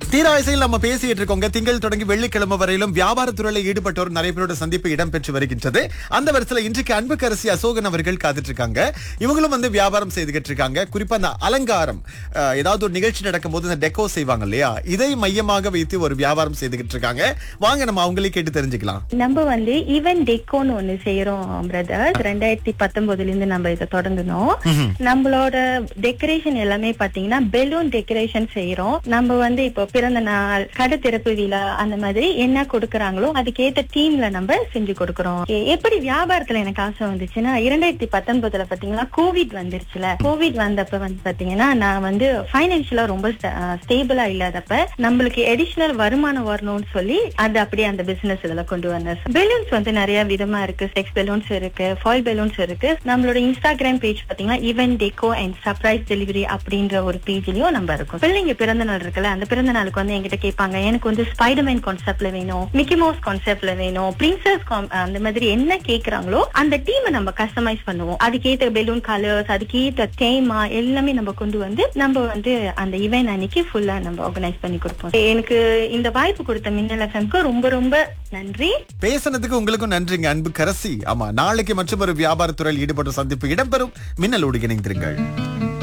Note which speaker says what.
Speaker 1: தீராயசையில் நம்ம பேசிட்டு இருக்கோங்க திங்கள் தொடங்கி வெள்ளிக்கிழமை வரையிலும் வியாபார துறையில் ஈடுபட்டோர் நிறைய பேரோட சந்திப்பு இடம்பெற்று வருகின்றது அந்த வரிசையில இன்றைக்கு அன்புக்கரசி அசோகன் அவர்கள் காத்துட்டு இருக்காங்க இவங்களும் வந்து வியாபாரம் செய்துகிட்டு இருக்காங்க குறிப்பா அந்த அலங்காரம் அஹ், ஏதாவது ஒரு நிகழ்ச்சி நடக்கும் போது இந்த டெக்கோ செய்வாங்க இல்லையா இதை மையமாக வைத்து ஒரு வியாபாரம் செய்துகிட்டு இருக்காங்க வாங்க நம்ம அவங்களே கேட்டு தெரிஞ்சுக்கலாம்
Speaker 2: நம்ம வந்து ஈவென்ட் டெக்கோன்னு ஒண்ணு செய்யறோம் பிரதர் ரெண்டாயிரத்தி பத்தொன்பதுல இருந்து நம்ம இதை தொடங்கணும் நம்மளோட டெக்கரேஷன் எல்லாமே பாத்தீங்கன்னா பெலூன் டெக்கரேஷன் செய்யறோம் நம்ம வந்து இப்போ பிறந்த நாள் கடை திறப்பு விழா அந்த மாதிரி என்ன கொடுக்கறாங்களோ அதுக்கேத்த டீம்ல நம்ம செஞ்சு கொடுக்கறோம் எ- எப்படி வியாபாரத்துல எனக்கு ஆசை வந்துச்சுன்னா இரண்டாயிரத்தி பத்தொன்பதுல பாத்தீங்கன்னா கோவிட் வந்துருச்சுல கோவிட் வந்தப்ப வந்து பாத்தீங்கன்னா நான் வந்து பைனான்சியலா ரொம்ப ஸ்டேபிளா இல்லாதப்ப நம்மளுக்கு எடிஷனல் வருமானம் வரணும்னு சொல்லி அது அப்படியே அந்த பிசினஸ் இதுல கொண்டு வந்தேன் பெலூன்ஸ் வந்து நிறைய விதமா இருக்கு செக்ஸ் பெலூன்ஸ் இருக்கு ஃபாயில் பெலூன்ஸ் இருக்கு நம்மளோட இன்ஸ்டாகிராம் பேஜ் பாத்தீங்கன்னா event deco and surprise delivery அப்படின்ற ஒரு பேஜ்லயும் நம்ம இருக்கும் பிள்ளைங்க பிறந்த நாள் இருக்குல்ல அந்த பிறந்த நாளுக்கு வந்து என்கிட்ட கேட்பாங்க எனக்கு வந்து ஸ்பைடர்மேன் கான்செப்ட்ல வேணும் மிக்கி மவுஸ் கான்செப்ட்ல வேணும் பிரின்சஸ் அந்த மாதிரி என்ன கேக்குறாங்களோ அந்த டீமை நம்ம கஸ்டமைஸ் பண்ணுவோம் அதுக்கேத்த பெலூன் கலர்ஸ் அதுக்கேத்த தேமா எல்லாமே நம்ம கொண்டு வந்து நம்ம வந்து அந்த ஈவென்ட் அன்னைக்கு ஃபுல்லா நம்ம ஆர்கனைஸ் பண்ணி கொடுப்போம் எனக்கு இந்த வாய்ப்பு கொடுத்த மின்னல் எஃப்எம்க்கு ரொம்ப ரொம்ப நன்றி
Speaker 1: பேசுனதுக்கு உங்களுக்கும் நன்றிங்க அன்பு கரசி ஆமா நாளைக்கு மற்றும் ஒரு வியாபாரத்துறையில் ஈடுபட்ட சந்திப்பு இடம்பெறும் மின்னலோடு இணைந்திருங்கள்